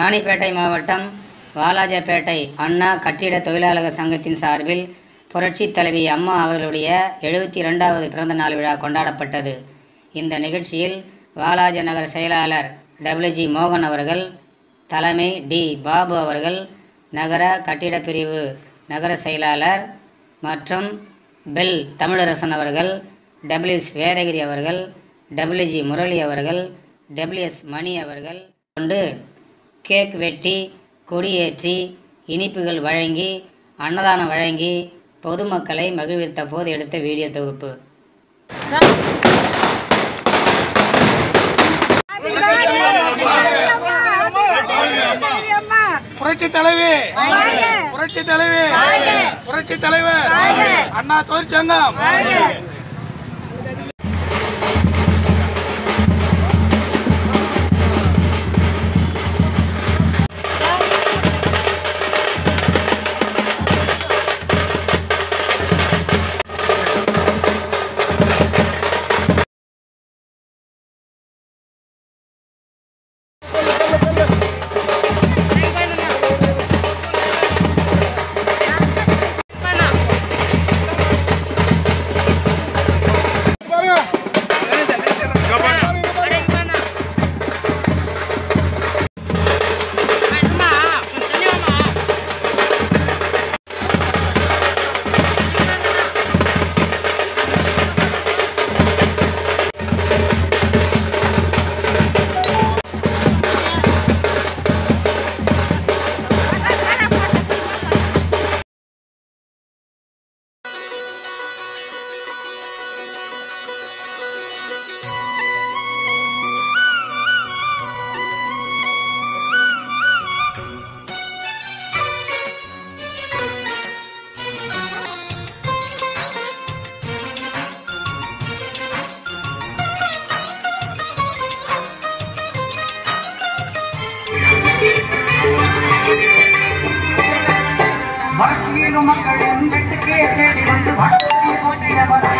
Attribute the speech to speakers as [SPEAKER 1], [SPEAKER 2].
[SPEAKER 1] ராணிப்பேட்டை மாவட்டம் வாலாஜப்பேட்டை அண்ணா கட்டிட தொழிலாளர் சங்கத்தின் சார்பில் புரட்சித் தலைவி அம்மா அவர்களுடைய எழுபத்தி இரண்டாவது பிறந்த நாள் விழா கொண்டாடப்பட்டது இந்த நிகழ்ச்சியில் வாலாஜ நகர செயலாளர் டபிள்யூஜி மோகன் அவர்கள் தலைமை டி பாபு அவர்கள் நகர கட்டிடப் பிரிவு நகர செயலாளர் மற்றும் பெல் தமிழரசன் அவர்கள் டபிள்யூஎஸ் வேதகிரி அவர்கள் டபிள்யூஜி முரளி அவர்கள் டபிள்யூஎஸ் மணி அவர்கள் கொண்டு கேக் வெட்டி கொடியேற்றி இனிப்புகள் வழங்கி அன்னதானம் வழங்கி பொதுமக்களை மகிழ்வித்த போது எடுத்த வீடியோ தொகுப்பு
[SPEAKER 2] புரட்சி தலைவி புரட்சி தலைவி புரட்சி தலைவர் அண்ணா தொழிற்சங்கம்
[SPEAKER 3] வளர்ச்சியிலும் மக்களின் வெட்டுக்கே தேடி வந்து வளர்ச்சியை போற்றியவர்